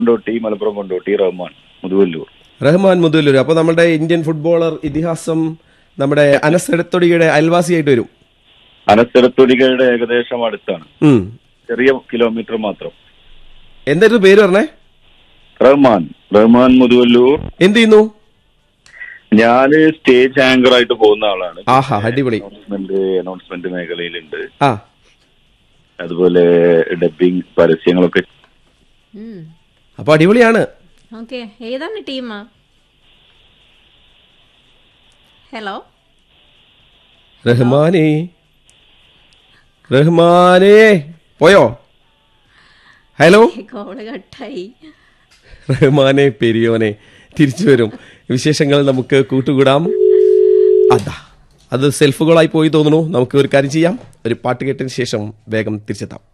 കൊണ്ടോട്ടി മലപ്പുറം കൊണ്ടോട്ടി റഹ്മാൻ മുതുവല്ലൂർ റഹ്മാൻ മുതുല്ലൂർ അപ്പൊ നമ്മുടെ Indian footballer ഇതിഹാസം നമ്മുടെ അനസ് എടത്തൊടിയുടെ അയൽവാസിയായിട്ട് വരും അനസ്ഥലത്തൊടികയുടെ ഏകദേശം അടുത്താണ് ഉം. ചെറിയ കിലോമീറ്റർ മാത്രം എന്തായിരുന്നു പേര് പറഞ്ഞേ റഹ്മാൻ റഹ്മാൻ മുതുവല്ലൂർ എന്ത് ചെയ്യുന്നു ഞാന് സ്റ്റേജ് ആങ്കർ ആയിട്ട് പോകുന്ന ആളാണ് ആഹാ അടിപൊളി അനൗൺസ്മെന്റ് അനൗൺസ്മെന്റ് മേഖലയിലുണ്ട് ആ അതുപോലെ ഡബിങ് പരസ്യങ്ങളൊക്കെ അപ്പൊ അടിപൊളിയാണ് ഓക്കെ ഏതാണ് ടീം ഹലോ റഹ്മാനേ റഹ്മാനേ പോയോ ഹലോ കോള് കട്ടായി റഹ്മാനെ പെരിയോനെ തിരിച്ചു വരും വിശേഷങ്ങൾ നമുക്ക് കൂട്ടുകൂടാം അതാ അത് സെൽഫ് ഗോളായി പോയി തോന്നുന്നു നമുക്ക് ഒരു കാര്യം ചെയ്യാം ഒരു പാട്ട് കേട്ടതിന് ശേഷം വേഗം തിരിച്ചെത്താം